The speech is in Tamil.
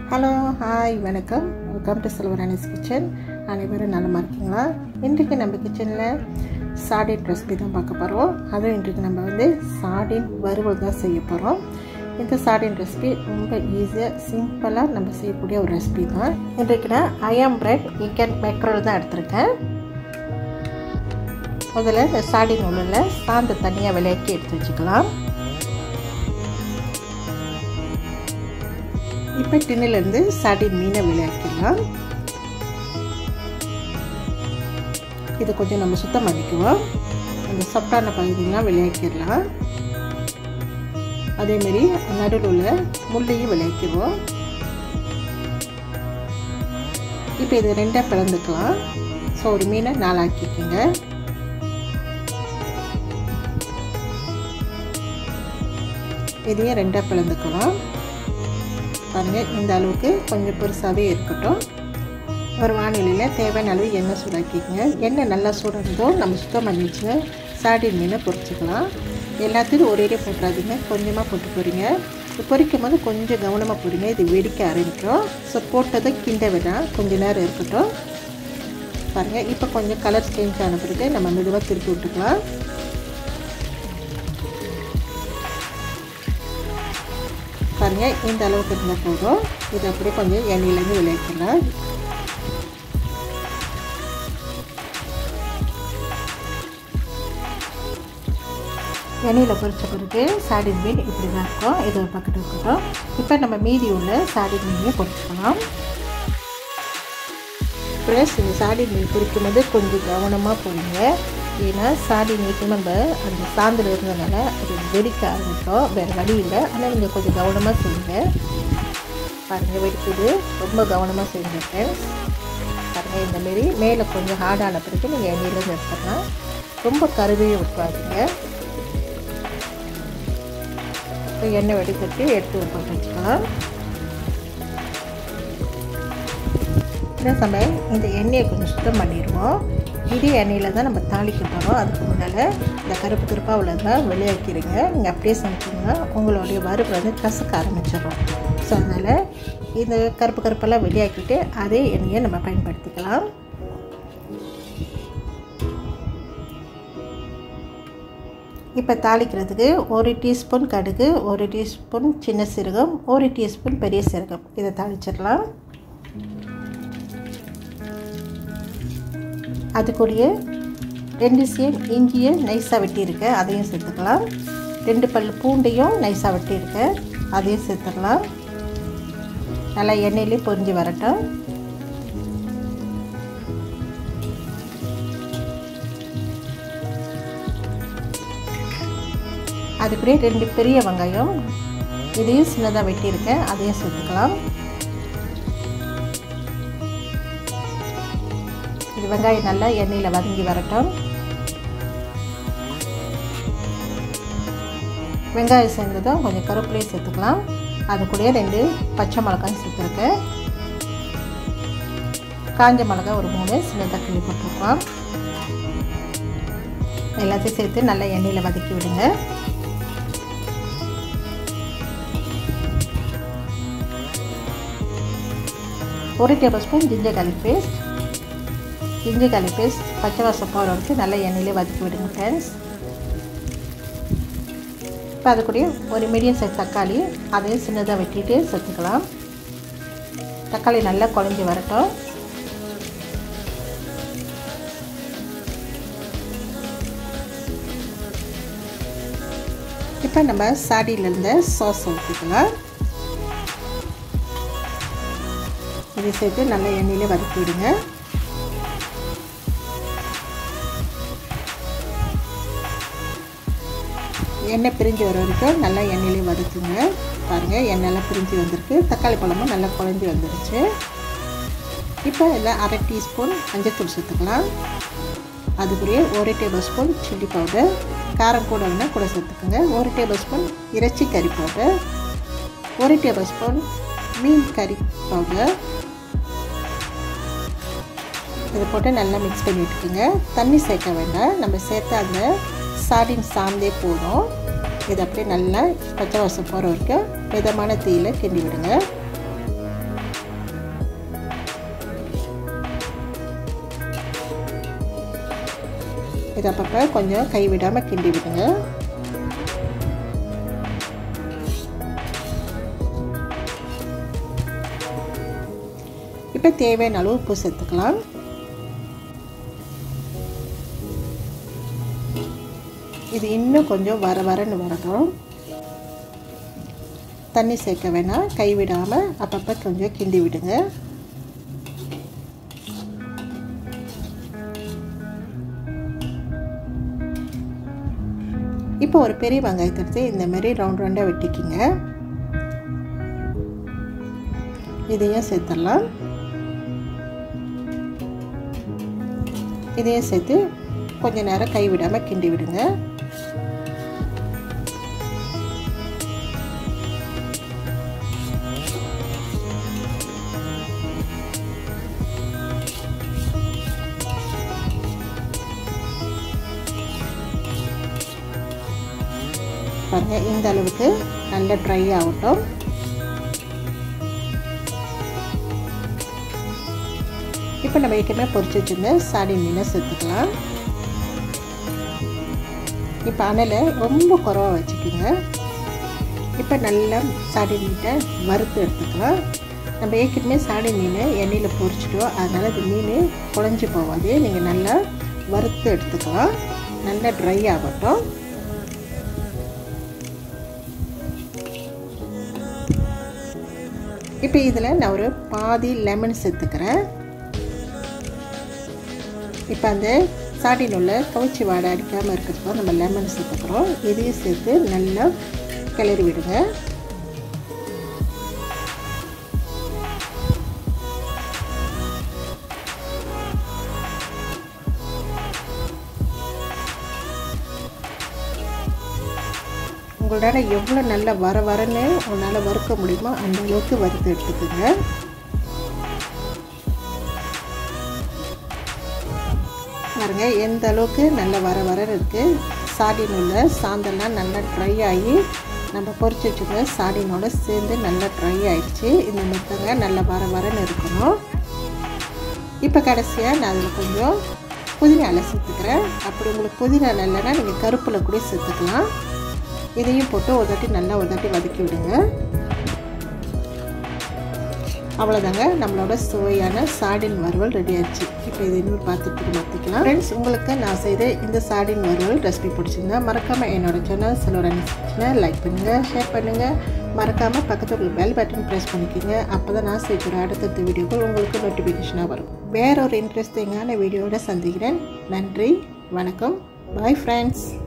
ஹலோ ஹாய் வணக்கம் வெல்கம் டு செல்வரானிஸ் கிச்சன் அனைவரும் நலமாக இருக்கீங்களா இன்றைக்கு நம்ம கிச்சனில் சாடின் ரெசிபி தான் பார்க்க போகிறோம் அதுவும் இன்றைக்கு நம்ம வந்து சாடின் வறுவல் தான் செய்ய போகிறோம் இந்த சாடின் ரெசிபி ரொம்ப ஈஸியாக சிம்பிளாக நம்ம செய்யக்கூடிய ஒரு ரெசிபி தான் இன்றைக்கு நான் அயம் பிரெட் சிக்கன் மேக்கரோல் தான் எடுத்திருக்கேன் முதல்ல இந்த சாடின் உள்ள சாந்து தனியாக விலையாக்கி எடுத்து வச்சுக்கலாம் இப்போ டின்னிலேருந்து சாடின் மீனை விளையாக்கிடலாம் இதை கொஞ்சம் நம்ம சுத்தம் பண்ணிக்குவோம் அந்த சப்டான பகுதியெலாம் விளையாக்கிடலாம் அதேமாரி நடுவில் உள்ள முள்ளையும் விளையாக்கிடுவோம் இப்போ இது ரெண்டாக பிளந்துக்கலாம் ஸோ ஒரு மீனை நாளாக்கிக்கோங்க இதையும் ரெண்டாக பிளந்துக்கலாம் பாருங்கள் இந்த அளவுக்கு கொஞ்சம் பெருசாகவே இருக்கட்டும் ஒரு வானிலையில் தேவையான அளவு எண்ணெய் சூடாக்கிக்கங்க எண்ணெய் நல்லா சூடானதோ நம்ம சுத்தம் பண்ணி வச்சுங்க சாடின் மீனை பொரிச்சிக்கலாம் எல்லாத்தையும் ஒரே போட்டுறாதீங்க கொஞ்சமாக போட்டு போகிறீங்க பொரிக்கும் போது கொஞ்சம் கவனமாக போடுங்க இது வெடிக்க ஆரம்பிக்கும் ஸோ போட்டதை கிண்ட வேணாம் கொஞ்சம் நேரம் இருக்கட்டும் பாருங்கள் இப்போ கொஞ்சம் கலர் சேஞ்ச் ஆன பிறகு நம்ம மெதுவாக திருப்பி விட்டுக்கலாம் பாருங்கள் இந்த அளவுக்கு இருந்தால் போதும் இது அப்படியே கொஞ்சம் எண்ணெயிலேருந்து விளைவிக்கலாம் எண்ணெயில் பொரிச்ச பிறகு சாடின் மீன் இப்படி தான் இருக்கும் இது ஒரு பக்கத்து இருக்கட்டும் இப்போ நம்ம மீதி உள்ள சாடின் மீனையும் பொரிச்சுக்கலாம் ப்ளஸ் இந்த சாடின் மீன் பொரிக்கும் போது கொஞ்சம் கவனமாக போடுங்க ஏன்னா சாடி நீட்டு நம்ம அந்த சாந்தில் இருந்ததுனால அது வெடிக்க ஆரம்பிக்கும் வேறு வழி இல்லை ஆனால் நீங்கள் கொஞ்சம் கவனமாக செய்யுங்க பாருங்கள் வெடிக்குது ரொம்ப கவனமாக செய்யுங்க ஃப்ரெண்ட்ஸ் பாருங்கள் இந்தமாரி மேலே கொஞ்சம் ஹார்டான பிறகு நீங்கள் எண்ணெயிலேருந்து எடுத்துடலாம் ரொம்ப கருவையும் விட்டுறாதீங்க இப்போ எண்ணெய் வெடிக்கட்டி எடுத்து போட்டு வச்சுக்கலாம் இந்த சமயம் இந்த எண்ணெயை கொஞ்சம் சுத்தம் பண்ணிடுவோம் இதே எண்ணெயில் தான் நம்ம தாளிக்க போகிறோம் அதுக்கு முன்னால் இந்த கருப்பு கருப்பாக உள்ளதான் வெளியாக்கிடுங்க நீங்கள் அப்படியே சமைச்சிங்கன்னா உங்களுடைய வறுப்பு வந்து கசக்க ஆரம்பிச்சிடும் ஸோ அதனால் இந்த கருப்பு கருப்பெல்லாம் வெளியாக்கிட்டு அதே எண்ணெயை நம்ம பயன்படுத்திக்கலாம் இப்போ தாளிக்கிறதுக்கு ஒரு டீஸ்பூன் கடுகு ஒரு டீஸ்பூன் சின்ன சீரகம் ஒரு டீஸ்பூன் பெரிய சீரகம் இதை தாளிச்சிடலாம் அதுக்குரிய ரெண்டு சேம் இஞ்சியை நைஸாக வெட்டியிருக்கேன் அதையும் சேர்த்துக்கலாம் ரெண்டு பல் பூண்டையும் நைஸாக வெட்டியிருக்கேன் அதையும் சேர்த்துடலாம் நல்லா எண்ணெயிலே பொரிஞ்சு வரட்டும் அதுக்குள்ளே ரெண்டு பெரிய வெங்காயம் இதையும் சின்னதாக வெட்டியிருக்கேன் அதையும் சேர்த்துக்கலாம் இது வெங்காயம் நல்லா எண்ணெயில் வதங்கி வரட்டும் வெங்காயம் சேர்ந்ததும் கொஞ்சம் கருப்பிலையும் சேர்த்துக்கலாம் அது கூட ரெண்டு பச்சை மிளகாயும் சேர்த்துருக்கேன் காஞ்ச மிளகா ஒரு மூணு சின்னதாக கிள்ளி போட்டிருக்கோம் எல்லாத்தையும் சேர்த்து நல்லா எண்ணெயில் வதக்கி விடுங்க ஒரு tablespoon ginger garlic paste இஞ்சி களி பேஸ்ட் பச்சை வாசம் போகிற வரைக்கும் நல்லா எண்ணெயிலே வதக்கி விடுங்க ஃப்ரெண்ட்ஸ் இப்போ அது கூட ஒரு மீடியம் சைஸ் தக்காளி அதையும் சின்னதாக வெட்டிட்டு சேர்த்துக்கலாம் தக்காளி நல்லா குழஞ்சி வரட்டும் இப்போ நம்ம சாடியிலேருந்து சாஸ் ஊற்றிக்கலாம் இதை சேர்த்து நல்லா எண்ணெயிலே வதக்கி விடுங்க எண்ணெய் பிரிஞ்சு வர வரைக்கும் நல்லா எண்ணெயிலையும் வதக்குங்க பாருங்கள் எண்ணெயெல்லாம் பிரிஞ்சு வந்திருக்கு தக்காளி பழமும் நல்லா குழஞ்சி வந்துருச்சு இப்போ இதில் அரை டீஸ்பூன் மஞ்சத்தூள் சேர்த்துக்கலாம் அதுக்குரிய ஒரு டேபிள் ஸ்பூன் சில்லி பவுடர் காரம் கூட வேணால் கூட சேர்த்துக்கோங்க ஒரு டேபிள் ஸ்பூன் இறைச்சி கறி பவுடர் ஒரு டேபிள் ஸ்பூன் மீன் கறி பவுடர் இதை போட்டு நல்லா மிக்ஸ் பண்ணி விட்டுக்குங்க தண்ணி சேர்க்க வேண்டாம் நம்ம சேர்த்த அந்த சாடின் சாந்தே போதும் இதை அப்படியே நல்லா பச்சை வாசம் போகிற வரைக்கும் மிதமான தீயில் கிண்டி விடுங்க இதை அப்பப்போ கொஞ்சம் கைவிடாமல் கிண்டி விடுங்க இப்போ தேவையான அளவு உப்பு சேர்த்துக்கலாம் இது இன்னும் கொஞ்சம் வர வரன்னு வரட்டும் தண்ணி சேர்க்க வேணாம் கைவிடாமல் அப்பப்போ கொஞ்சம் கிண்டி விடுங்க இப்போ ஒரு பெரிய வெங்காயத்தை எடுத்து இந்த மாதிரி ரவுண்ட் ரவுண்டாக வெட்டிக்கிங்க இதையும் சேர்த்துடலாம் இதையும் சேர்த்து கொஞ்ச நேரம் கைவிடாமல் கிண்டி விடுங்க பாருங்கள் இந்த அளவுக்கு நல்ல ட்ரை ஆகட்டும் இப்போ நம்ம ஏற்கனவே பொறிச்சு வச்சுருந்த சாடி மீனை சேர்த்துக்கலாம் இப்போ அனலை ரொம்ப குறவாக வச்சுக்கோங்க இப்போ நல்லா சாடி மீட்டை வறுத்து எடுத்துக்கலாம் நம்ம ஏற்கனவே சாடி மீன் எண்ணெயில் பொரிச்சிட்டோம் அதனால் அது மீன் குழஞ்சி போகாது நீங்கள் நல்லா வறுத்து எடுத்துக்கலாம் நல்லா ட்ரை ஆகட்டும் இப்போ இதில் நான் ஒரு பாதி லெமன் சேர்த்துக்கிறேன் இப்போ அந்த சாட்டின் உள்ள கவுச்சி வாடை அடிக்காமல் இருக்கிறதுக்கு நம்ம லெமன் சேர்த்துக்கிறோம் இதையும் சேர்த்து நல்லா கிளறி விடுங்க உங்களால் எவ்வளோ நல்லா வர வரன்னு உங்களால் வறுக்க முடியுமோ அந்த அளவுக்கு வறுத்து எடுத்துக்கோங்க பாருங்க எந்த அளவுக்கு நல்லா வர வர இருக்குது சாடின் உள்ள சாந்தெல்லாம் நல்லா ட்ரை ஆகி நம்ம பொறிச்சு வச்சுக்க சாடினோட சேர்ந்து நல்லா ட்ரை ஆயிடுச்சு இந்த மெத்தங்க நல்லா வர வரன்னு இருக்கணும் இப்போ கடைசியாக நான் அதில் கொஞ்சம் புதினா இலை சேர்த்துக்கிறேன் அப்படி உங்களுக்கு புதினா இல்லைன்னா நீங்கள் கருப்பில் கூட சேர்த்துக்கலாம் இதையும் போட்டு ஒரு தாட்டி நல்லா ஒரு தாட்டி வதக்கி விடுங்க அவ்வளோதாங்க நம்மளோட சுவையான சாடின் வறுவல் ரெடி ஆயிடுச்சு இப்போ இது இன்னொரு பாத்திரத்துக்கு மாற்றிக்கலாம் ஃப்ரெண்ட்ஸ் உங்களுக்கு நான் செய்த இந்த சாடின் வறுவல் ரெசிபி பிடிச்சிருந்தா மறக்காமல் என்னோட சேனல் சிலோட லைக் பண்ணுங்கள் ஷேர் பண்ணுங்கள் மறக்காமல் பக்கத்தில் உள்ள பெல் பட்டன் ப்ரெஸ் பண்ணிக்கோங்க அப்போ தான் நான் செய்கிற அடுத்தடுத்த வீடியோக்கள் உங்களுக்கு நோட்டிஃபிகேஷனாக வரும் வேற ஒரு இன்ட்ரெஸ்டிங்கான வீடியோவோட சந்திக்கிறேன் நன்றி வணக்கம் பாய் ஃப்ரெண்ட்ஸ்